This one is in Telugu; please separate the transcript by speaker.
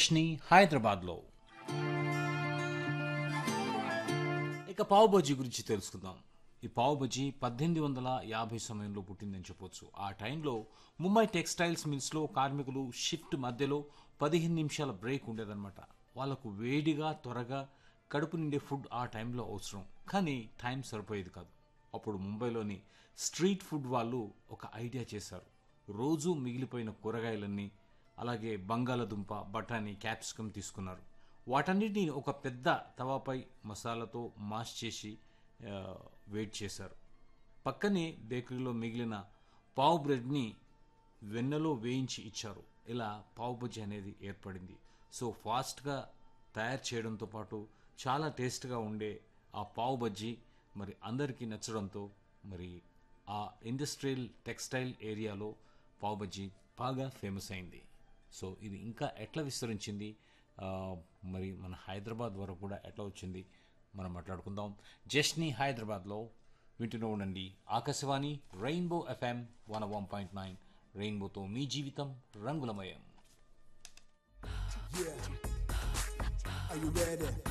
Speaker 1: జష్ని హైదరాబాద్లో ఇక పావు బజ్జీ గురించి తెలుసుకుందాం ఈ పావు బజ్జీ పద్దెనిమిది వందల యాభై సమయంలో పుట్టిందని చెప్పొచ్చు ఆ టైంలో ముంబై టెక్స్టైల్స్ మిల్స్లో కార్మికులు షిఫ్ట్ మధ్యలో పదిహేను నిమిషాల బ్రేక్ ఉండేదన్నమాట వాళ్ళకు వేడిగా త్వరగా కడుపు నిండే ఫుడ్ ఆ టైంలో అవసరం కానీ టైం సరిపోయేది కాదు అప్పుడు ముంబైలోని స్ట్రీట్ ఫుడ్ వాళ్ళు ఒక ఐడియా చేశారు రోజు మిగిలిపోయిన కూరగాయలన్నీ అలాగే బంగాళదుంప బఠానీ క్యాప్సికమ్ తీసుకున్నారు వాటన్నిటిని ఒక పెద్ద తవాపై మసాలాతో మాష్ చేసి ఆ, వేడి చేశారు పక్కనే బేకరీలో మిగిలిన పావు బ్రెడ్ని వెన్నలో వేయించి ఇచ్చారు ఇలా పావు బజ్జీ అనేది ఏర్పడింది సో ఫాస్ట్గా తయారు చేయడంతో పాటు చాలా టేస్ట్గా ఉండే ఆ పావు బజ్జీ మరి అందరికీ నచ్చడంతో మరి ఆ ఇండస్ట్రియల్ టెక్స్టైల్ ఏరియాలో పావు బజ్జీ బాగా ఫేమస్ అయింది సో ఇది ఇంకా ఎట్లా విస్తరించింది ఆ, మరి మన హైదరాబాద్ వరకు కూడా ఎట్లా వచ్చింది మనం మాట్లాడుకుందాం జస్ని హైదరాబాద్లో వింటూనే ఉండండి Akashvani rainbow FM one one point nine రెయిన్బోతో మీ జీవితం రంగులమయం
Speaker 2: Yeah. Are you ready?